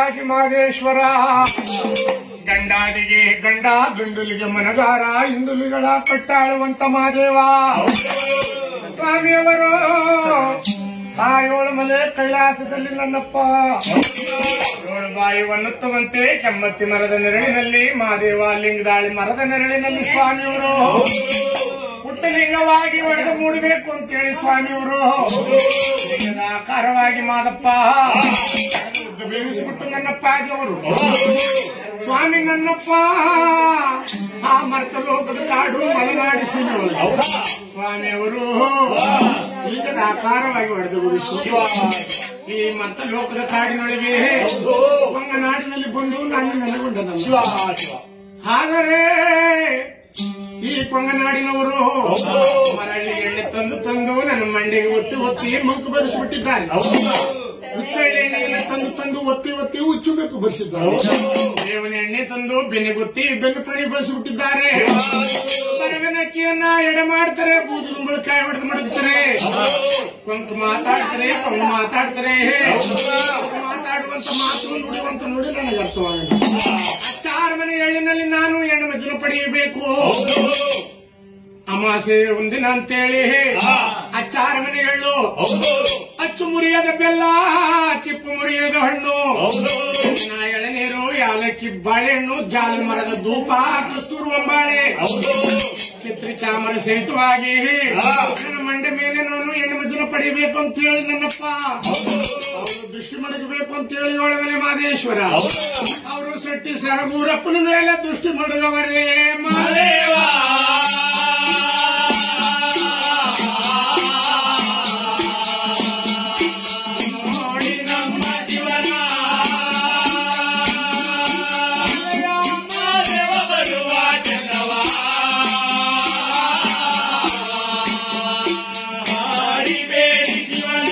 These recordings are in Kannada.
ಲಿಂಗವಾಗಿ ಮಾದೇಶ್ವರ ಗಂಡಾದಿಗೆ ಗಂಡ ಗಂಡುಲಿಗೆ ಮನಗಾರ ಹಿಂದುಲಿಗಳ ಕಟ್ಟಾಳುವಂತ ಮಾದೇವ ಸ್ವಾಮಿಯವರು ತಾಯೋಳು ಮನೆ ಕೈಲಾಸದಲ್ಲಿ ನನ್ನಪ್ಪ ಏಳು ಬಾಯಿ ಒನ್ನುತ್ತುವಂತೆ ಕೆಮ್ಮತ್ತಿ ಮರದ ನೆರಳಿನಲ್ಲಿ ಮಾದೇವ ಲಿಂಗದಾಳಿ ಮರದ ನೆರಳಿನಲ್ಲಿ ಸ್ವಾಮಿಯವರು ಪುಟ್ಟಲಿಂಗವಾಗಿ ಒಡೆದು ಮೂಡಬೇಕು ಅಂತೇಳಿ ಸ್ವಾಮಿಯವರು ಲಿಂಗದ ಆಕಾರವಾಗಿ ಮಾದಪ್ಪ ಉದ್ದ ಬೇಯಿಸಿಬಿಟ್ಟು ನನ್ನಪ್ಪ ಆದವರು ಸ್ವಾಮಿ ನನ್ನಪ್ಪ ಆ ಮರ್ತ ಲೋಕದ ಕಾಡು ಮಲೆನಾಡಿಸಿ ಸ್ವಾಮಿಯವರು ಲಿಂಗದ ಆಕಾರವಾಗಿ ಒಡೆದು ಬಿಡಿಸು ಈ ಮರ್ತ ಲೋಕದ ಕಾಡಿನೊಳಗೆ ನಾಡಿನಲ್ಲಿ ಬಂದು ನಾನು ನೆಲೆಗೊಂಡ ಆದರೆ ಈ ಈ ಕೊಂಗನಾಡಿನವರು ಮರಳಿ ಎಣ್ಣೆ ತಂದು ತಂದು ನನ್ನ ಮಂಡಿಗೆ ಒತ್ತಿ ಒತ್ತಿ ಮಂಕು ಬರೆಸಿಬಿಟ್ಟಿದ್ದಾರೆ ಹುಚ್ಚಳ್ಳಿ ಎಣ್ಣೆಯನ್ನು ತಂದು ತಂದು ಒತ್ತಿ ಒತ್ತಿ ಹುಚ್ಚು ಬೇಕು ಬರೆಸಿದ್ದಾರೆ ಬೇವಿನ ಎಣ್ಣೆ ತಂದು ಬೆನ್ನಿಗೊತ್ತಿ ಬೆನ್ನು ಪಡಿ ಬಳಸಿಬಿಟ್ಟಿದ್ದಾರೆ ಮರಗನಕ್ಕಿಯನ್ನ ಎಡೆ ಮಾಡ್ತಾರೆ ಬೂದು ಕುಂಬಳಕಾಯಿ ಹೊಡೆದು ಮಡಗ್ತಾರೆ ಕೊಂಕು ಮಾತಾಡ್ತಾರೆ ಕೊಂಗು ಮಾತಾಡ್ತಾರೆ ಮಾತಾಡುವಂತ ಮಾತು ನುಡಿಯುವಂತ ನುಡಿ ನನಗೆ ಅರ್ಥವಾಗಲ್ಲ ಚಾರ ಮನೆ ಎಳ್ಳಿನಲ್ಲಿ ನಾನು ಹೆಣ್ಣು ಮಜ್ಜನ ಪಡೆಯಬೇಕು ಅಮಾಸೆ ಒಂದಿನ ಅಂತೇಳಿ ಅಚ್ಚಾರ ಮನೆ ಎಳ್ಳು ಅಚ್ಚು ಮುರಿಯದ ಬೆಲ್ಲ ಚಿಪ್ಪು ಮುರಿಯದ ಹಣ್ಣು ನಾ ಎಳನೀರು ಯಾಲಕ್ಕಿ ಬಾಳೆಹಣ್ಣು ಜಾಲ ಮರದ ಧೂಪ ಕಸ್ತೂರು ಒಂಬಾಳೆ ಚಿತ್ರಿ ಚಾಮರ ಸಹಿತವಾಗಿ ನನ್ನ ಮಂಡೆ ಮೇಲೆ ನಾನು ಹೆಣ್ಣು ಮಜ್ಜನ ಪಡಿಬೇಕು ಅಂತ ಹೇಳಿ ನನ್ನಪ್ಪ ಅವರು ದೃಷ್ಟಿ ಮಡಗಬೇಕು ಅಂತ ಹೇಳಿ ಒಳಗನೆ ಮಾದೇಶ್ವರ ಅವರು ಶೆಟ್ಟಿ ಸರಗೂರಪ್ಪನ ಮೇಲೆ ದೃಷ್ಟಿ ಮಡಗವರೇ ಮಾದೇವ ನೋಡಿ ನಮ್ಮ ಶಿವನ ಮಾದೇವ ಬರುವ ಜನವ ಹಾಡಿಬೇಡಿ ಶಿವನ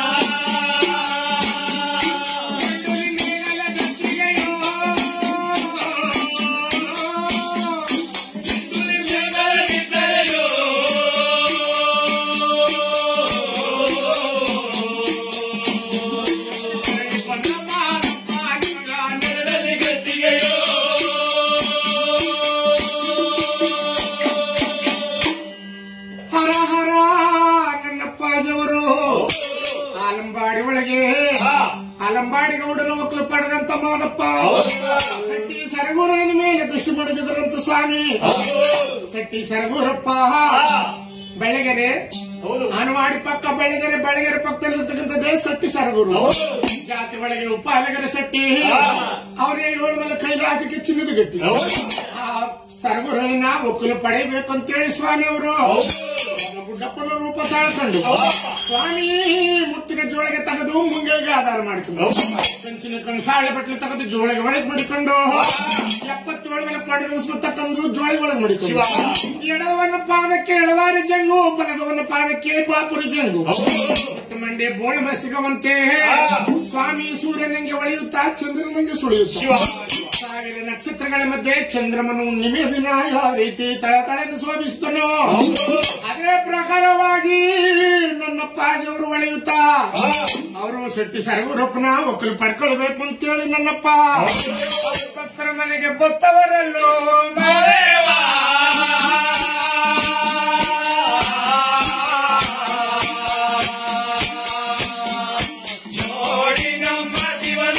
ಹರ ಹರ ನನ್ನಪ್ಪಾಜವರು ಆಲಂಬಾಡಿ ಒಳಗೆ ಆಲಂಬಾಡಿ ಗೌಡನ ಮಕ್ಕಳು ಪಡೆದಂತ ಮಾದಪ್ಪ ಸಟ್ಟಿ ಸರಗೂರನ ಮೇಲೆ ದೃಷ್ಟಿ ಮಡಗಿದ್ರಂತ ಸ್ವಾಮಿ ಸಟ್ಟಿ ಸರಗೂರಪ್ಪ ಬೆಳಗೆರೆ ಆನವಾಡಿ ಪಕ್ಕ ಬೆಳಗೆರೆ ಬೆಳಗೆರೆ ಪಕ್ಕದಲ್ಲಿರ್ತಕ್ಕಂಥದ್ದೇ ಸಟ್ಟಿ ಸರಗೂರು ಜಾತಿ ಒಳಗೆ ಉಪಾಲಗರ ಸಟ್ಟಿ ಅವರೇ ಏಳು ಮೇಲೆ ಕೈಲಾಸಕ್ಕೆ ಚಿನ್ನದ ಗಟ್ಟಿ ಆ ಸರಗುರೈನ ಒಕ್ಕಲು ಪಡೆಯಬೇಕು ಅಂತೇಳಿ ಸ್ವಾಮಿ ಅವರು ಗುಡ್ಡಪ್ಪನ ರೂಪ ತಾಳ್ಕೊಂಡು ಸ್ವಾಮಿ ಮುತ್ತಿನ ಜೋಳಿಗೆ ತೆಗೆದು ಮುಂಗೆಗೆ ಆಧಾರ ಮಾಡಿಕೊಂಡು ಕಂಚಿನ ಕಂಸಾಳೆ ಬಟ್ಲು ತೆಗೆದು ಜೋಳಿಗೆ ಒಳಗೆ ಮಡಿಕೊಂಡು ಎಪ್ಪತ್ತೇಳು ಮೇಲೆ ಪಡೆದ ಸುತ್ತ ತಂದು ಜೋಳಿಗೆ ಒಳಗೆ ಮಡಿಕೊಂಡು ಎಡವನ ಪಾದಕ್ಕೆ ಎಳವಾರಿ ಜಂಗು ಬಲದವನ ಪಾದಕ್ಕೆ ಬಾಪುರಿ ಜಂಗು ಮಂಡೆ ಬೋಳ ಮಸ್ತಿಗವಂತೆ ಸ್ವಾಮಿ ಸೂರ್ಯನಂಗೆ ಹೊಳೆಯುತ್ತಾ ಚಂದ್ರನಂಗೆ ಸುಳಿಯುತ್ತ ಸಾವಿರ ನಕ್ಷತ್ರಗಳ ಮಧ್ಯೆ ಚಂದ್ರಮನು ನಿಮೆ ದಿನ ಯಾವ ರೀತಿ ತಳತಳೆಯನ್ನು ಶೋಭಿಸ್ತನೋ ಅದೇ ಪ್ರಕಾರವಾಗಿ ನನ್ನ ಪಾದವರು ಹೊಳೆಯುತ್ತಾ ಅವರು ಶೆಟ್ಟಿ ಸರ್ವರಪ್ಪನ ಒಕ್ಕಲು ಪಡ್ಕೊಳ್ಬೇಕು ಅಂತೇಳಿ ನನ್ನಪ್ಪ ಭಕ್ತರ ಮನೆಗೆ ಬತ್ತವರಲ್ಲೋ ಮಾರೇವ. ನೋಡಿ ನಮ್ಮ ಶಿವನ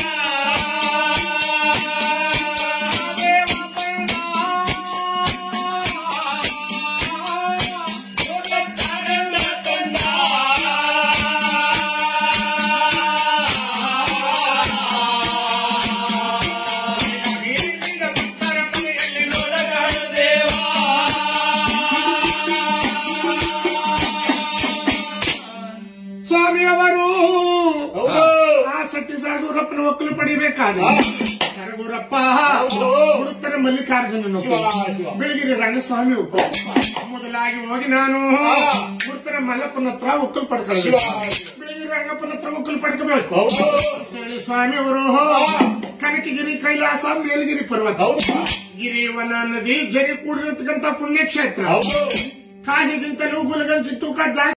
ಸ್ವಾಮಿಯವರು ಆ ಸತ್ಯ ಸರಗೂರಪ್ಪನ ಒಕ್ಕಲು ಪಡಿಬೇಕಾದ್ರೆ ಸರಗೂರಪ್ಪ ಉಡುತ್ತರ ಮಲ್ಲಿಕಾರ್ಜುನನ ಬೆಳಗಿರಿ ರಂಗಸ್ವಾಮಿ ಒಕ್ಕಲು ಮೊದಲಾಗಿ ಹೋಗಿ ನಾನು ಉಡುತ್ತರ ಮಲ್ಲಪ್ಪನ ಹತ್ರ ಒಕ್ಕಲು ಪಡ್ಕೊಳ್ಬೇಕು ಬೆಳಗಿರಿ ರಂಗಪ್ಪನ ಹತ್ರ ಒಕ್ಕಲು ಪಡ್ಕೋಬೇಕು ಅಂತೇಳಿ ಸ್ವಾಮಿಯವರು ಕನಕಗಿರಿ ಕೈಲಾಸ ಮೇಲ್ಗಿರಿ ಪರ್ವತ ಗಿರಿವನ ನದಿ ಜರಿ ಕೂಡಿರತಕ್ಕಂತ ಪುಣ್ಯಕ್ಷೇತ್ರ ಕಾಶಿಗಿಂತಲೂ ಗುಲಗಂಜಿ ತೂಕ ಜಾಸ್ತಿ